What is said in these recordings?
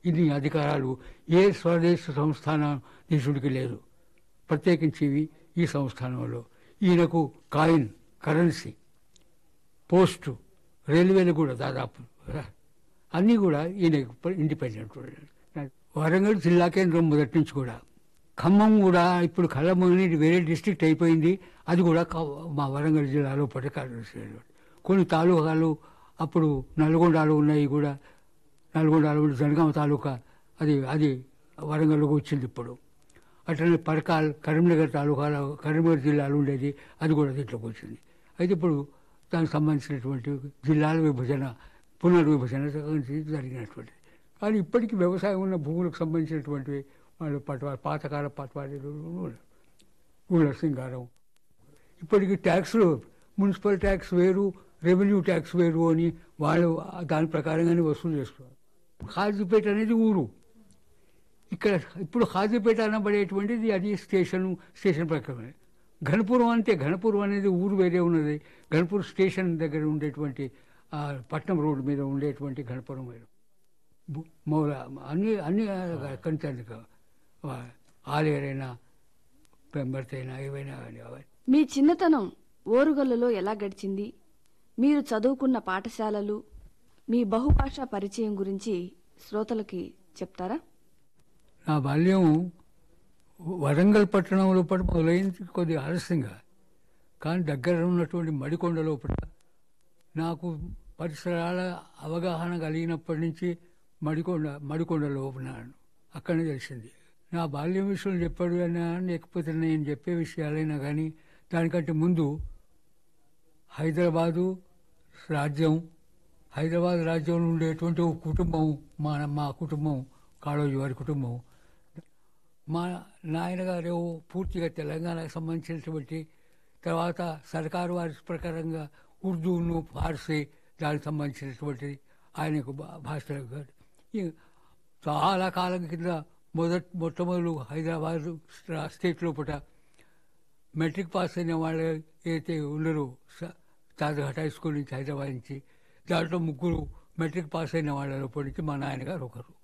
ఇన్ని అధికారాలు ఏ స్వదేశ సంస్థానాధీశుడికి లేదు ప్రత్యేకించి ఇవి ఈ సంస్థానంలో ఈయనకు కాయిన్ కరెన్సీ పోస్టు రైల్వేలు కూడా దాదాపు అన్నీ కూడా ఈయన ఇండిపెండెంట్ వరంగల్ జిల్లా కేంద్రం మొదటి నుంచి కూడా ఖమ్మం కూడా ఇప్పుడు ఖమ్మం అనేది వేరే డిస్ట్రిక్ట్ అయిపోయింది అది కూడా క- మా వరంగల్ జిల్లాలో పట్ట కార్యదర్శి కొన్ని తాలూకాలు అప్పుడు నల్గొండలో ఉన్నాయి కూడా నల్గొండలో ఉండే జనగామ తాలూకా అది అది వరంగల్లోకి వచ్చింది ఇప్పుడు అట్లనే పరకాల్ కరీంనగర్ తాలూకాలో కరీంనగర్ జిల్లాలో ఉండేది అది కూడా దీంట్లోకి వచ్చింది అయితే ఇప్పుడు దానికి సంబంధించినటువంటి జిల్లాల విభజన పునర్విభజన జరిగినటువంటిది కానీ ఇప్పటికీ వ్యవసాయం ఉన్న భూములకు సంబంధించినటువంటి వాళ్ళు పట్వా పాతకాల పట్వారీలు ఊళ్ళ సింగారం ఇప్పటికి ట్యాక్స్లు మున్సిపల్ ట్యాక్స్ వేరు రెవెన్యూ ట్యాక్స్ వేరు అని వాళ్ళు దాని ప్రకారంగానే వసూలు చేస్తున్నారు హాజీపేట అనేది ఊరు ఇక్కడ ఇప్పుడు హాజీపేట అనబడేటువంటిది అది స్టేషన్ స్టేషన్ ప్రకారమే ఘనపురం అంతే ఘనపురం అనేది ఊరు వేరే ఉన్నది ఘనపురం స్టేషన్ దగ్గర ఉండేటువంటి ఆ పట్నం రోడ్డు మీద ఉండేటువంటి ఘనపురం వేరు బు- మౌల అన్ని అన్ని కంచాలి ఆలేరైనా పెంబర్తైనా ఏవైనా కానీ అవన్నీ మీ చిన్నతనం ఓరుగల్లులో ఎలా గడిచింది మీరు చదువుకున్న పాఠశాలలు మీ బహుభాషా పరిచయం గురించి శ్రోతలకి చెప్తారా నా బాల్యం వరంగల్ పట్టణంలో పడి మొదలైంది కొద్ది ఆలస్యంగా కానీ దగ్గర ఉన్నటువంటి మడికొండ లోపల నాకు పరిసరాల అవగాహన కలిగినప్పటి నుంచి మడికొండ మడికొండలో ఉన్నాను అక్కడనే తెలిసింది నా బాల్యం విషయం చెప్పాడు అయినా లేకపోతే నేను చెప్పే విషయాలైనా కానీ దానికంటే ముందు హైదరాబాదు రాజ్యం హైదరాబాద్ రాజ్యంలో ఉండేటువంటి ఒక కుటుంబం మా మా కుటుంబం కాళోజీ వారి కుటుంబం మా నాయనగారు పూర్తిగా తెలంగాణకు సంబంధించినటువంటి తర్వాత సర్కారు వారి ప్రకారంగా ఉర్దూను ఫార్సీ దానికి సంబంధించినటువంటిది ఆయనకు భా- భాషలు కాదు. ఈ చాలా కాలం కింద మొదట్ మొట్టమొదలు హైదరాబాద్ స్టా- స్టేట్ లోపల మెట్రిక్ పాస్ అయిన వాళ్ళు ఏదైతే ఉన్నారో స- తాజఘాట్ హై స్కూల్ నుంచి హైదరాబాద్ నుంచి దాంట్లో ముగ్గురు మెట్రిక్ పాస్ అయిన వాళ్ళ లోపల నుంచి మా నాయనగారు ఒకరు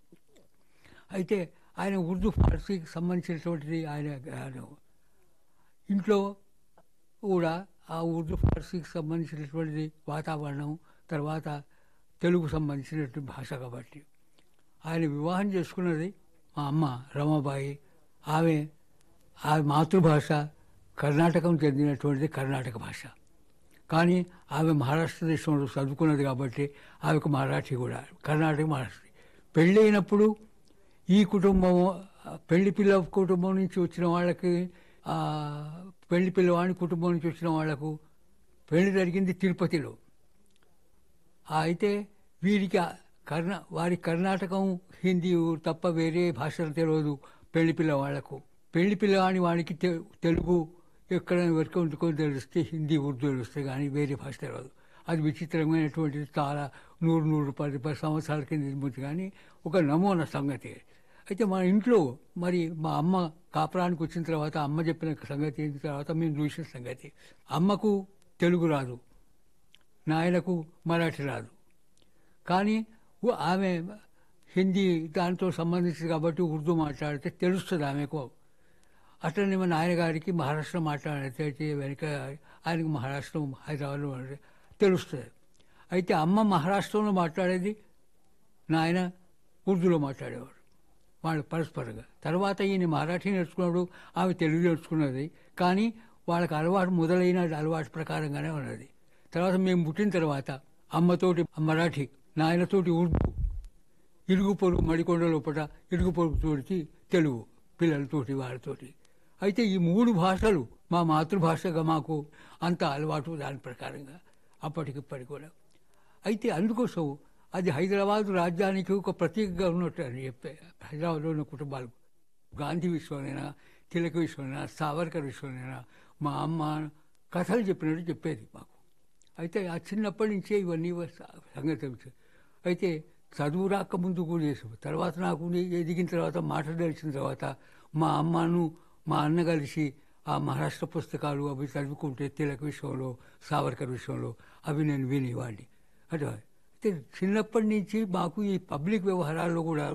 అయితే ఆయన ఉర్దూ ఫార్సీకి సంబంధించినటువంటిది ఆయన ఆయన ఇంట్లో కూడా ఆ ఉర్దూ ఫార్సీకి సంబంధించినటువంటిది వాతావరణం తర్వాత తెలుగు సంబంధించినటువంటి భాష కాబట్టి ఆయన వివాహం చేసుకున్నది మా అమ్మ రమాబాయి ఆమె ఆమె మాతృభాష కర్ణాటకం చెందినటువంటిది కర్ణాటక భాష కానీ ఆమె మహారాష్ట్ర దేశంలో చదువుకున్నది కాబట్టి ఆమెకు మరాఠీ కూడా కర్ణాటక మహారాష్ట్ర పెళ్ళైనప్పుడు ఈ కుటుంబం ఆ, పెళ్లి పిల్ల కుటుంబం నుంచి వచ్చిన వాళ్ళకి ఆ, పెళ్లి పిల్లవాడి కుటుంబం నుంచి వచ్చిన వాళ్లకు పెళ్లి జరిగింది తిరుపతిలో ఆ, అయితే వీరికి ఆ కర్ణ వారి కర్ణాటకం హిందీ తప్ప వేరే భాషలు తెలియదు పెళ్లి పిల్లవాళ్లకు పెళ్లి పిల్లవాడి వాడికి తె- తెలుగు ఎక్కడ వరకు వండుకొని తెలిస్తే హిందీ ఉర్దూ తెలుస్తే కానీ వేరే భాష తెలియదు అది విచిత్రమైనటువంటిది చాలా నూరు నూరు పది పది సంవత్సరాల కింద నిర్మించి కానీ ఒక నమూనా సంగతి అయితే మా ఇంట్లో మరి మా అమ్మ కాపురానికి వచ్చిన తర్వాత అమ్మ చెప్పిన సంగతి అయిన తర్వాత మేము చూసిన సంగతి అమ్మకు తెలుగు రాదు నాయనకు మరాఠీ రాదు కానీ ఉ- ఆమె హిందీ దాంతో సంబంధించింది కాబట్టి ఉర్దూ మాట్లాడితే తెలుస్తుంది ఆమెకు అట్లనే మా నాయనగారికి మహారాష్ట్ర మాట్లాడితే వెనుక ఆయనకు మహారాష్ట్ర హైదరాబాద్లో మాట్లాడితే తెలుస్తుంది అయితే అమ్మ మహారాష్ట్రంలో మాట్లాడేది నాయన ఉర్దూలో మాట్లాడేవాడు వాళ్ళు పరస్పరంగా తర్వాత ఈయన మరాఠీ నేర్చుకున్నాడు ఆమె తెలుగు నేర్చుకున్నది కానీ వాళ్ళకి అలవాటు మొదలైన అలవాటు ప్రకారంగానే ఉన్నది తర్వాత మేము పుట్టిన తర్వాత అమ్మతోటి మరాఠీ నాయనతోటి ఉర్దూ ఇరుగు పొరుగు మడికొండ లోపల ఇరుగు పొరుగుతోటి తెలుగు పిల్లలతోటి వాళ్ళతోటి అయితే ఈ మూడు భాషలు మా మాతృభాషగా మాకు అంత అలవాటు దాని ప్రకారంగా అప్పటికిప్పటికి కూడా అయితే అందుకోసం అది హైదరాబాద్ రాజ్యానికి ఒక ప్రతీకగా ఉన్నట్టు అని చెప్పే హైదరాబాద్లో ఉన్న కుటుంబాలు గాంధీ విషయంలోనైనా తిలక విషయంలోనైనా సావర్కర్ విషయంలోనైనా మా అమ్మ కథలు చెప్పినట్టు చెప్పేది మాకు అయితే ఆ చిన్నప్పటి నుంచే ఇవన్నీ వస్త- సంగతి తెలుసు అయితే చదువు రాక ముందు కూడా చేసాం తర్వాత నాకు నే- ఎదిగిన తర్వాత మాట తెలిసిన తర్వాత మా అమ్మను మా అన్న కలిసి ఆ మహారాష్ట్ర పుస్తకాలు అవి చదువుకుంటే తిలక విషయంలో సావర్కర్ విషయంలో అవి నేను వినేవాడిని అంటే అయితే చిన్నప్పటి నుంచి మాకు ఈ పబ్లిక్ వ్యవహారాల్లో కూడా